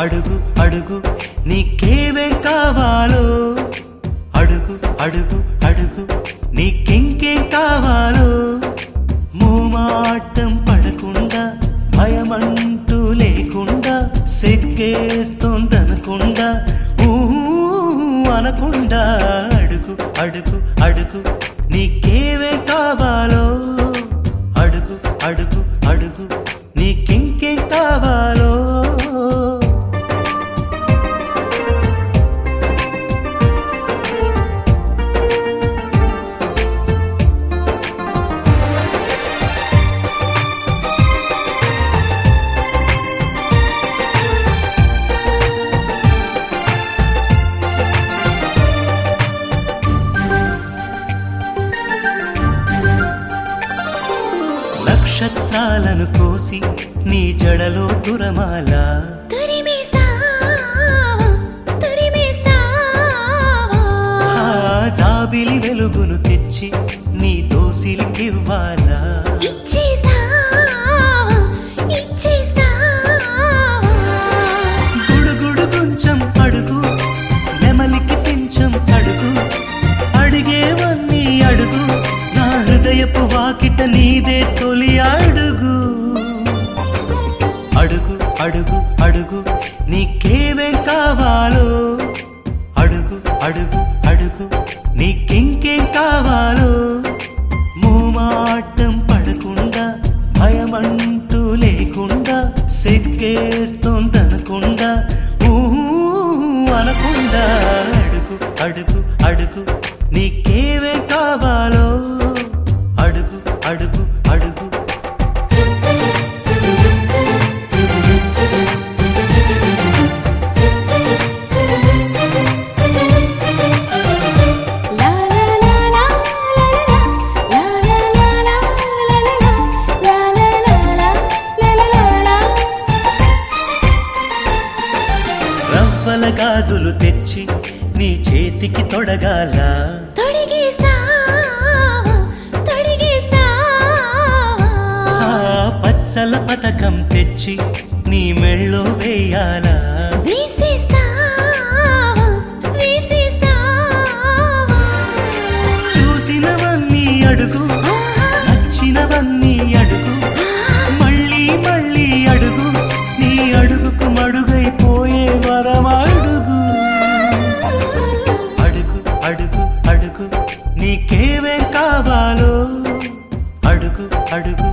అడుగు అడుగు నీకేవేం కావాలో అడుగు అడుగు అడుగు నీకింకేం కావాలో మూమాటం పడకుండా భయమంటూ లేకుండా సిగ్గేస్తోందనకుండా ఊహూ అనకుండా అడుగు అడుగు అడుగు నీకేవే కావాలో అడుగు అడుగు అడుగు నీకింకేం కావాలో నక్షత్రాలను కోసి నీ జడలో దురమాల తరిమేస్తావా తరిమేస్తావా ఆ జాబిలి వెలుగును తెచ్చి నీ దోసిలికివ్వాలా ఇచ్చేస్తావా ఇచ్చేస్తావా గుడుగుడు కొంచెం అడుగు నెమలికి పెంచం అడుగు అడిగేవన్నీ అడుగు నా హృదయపు వాకిట నీదే తొలి అడుగు అడుగు అడుగు అడుగు నీకేవేం కావాలో అడుగు అడుగు అడుగు నీకింకేం కావాలో మూమాటం పడకుండా భయమంటూ లేకుండా సిగ్గేస్తోందనకుండా ఊహూ అనకుండా అడుగు అడుగు అడుగు నీకేవే కావాలో అడుగు అడుగు అడుగు లా లా లా లా లా లా లా లా లా లా లా లా రవ్వల గాజులు తెచ్చి నీ చేతికి తొడగాల తొడిగేస్తావా తొడిగేస్తావా ఆ పచ్చల పథకం తెచ్చి నీ మెళ్ళో వేయాలా వేసేస్తావా వేసేస్తావా చూసినవన్నీ అడుగు నచ్చినవన్నీ అడుగు మళ్ళీ మళ్ళీ అడుగు నీ అడుగుకు మడుగైపోయే వరమడుగు అడుగు అడుగు అడుగు నీకేవేం కావాలో అడుగు అడుగు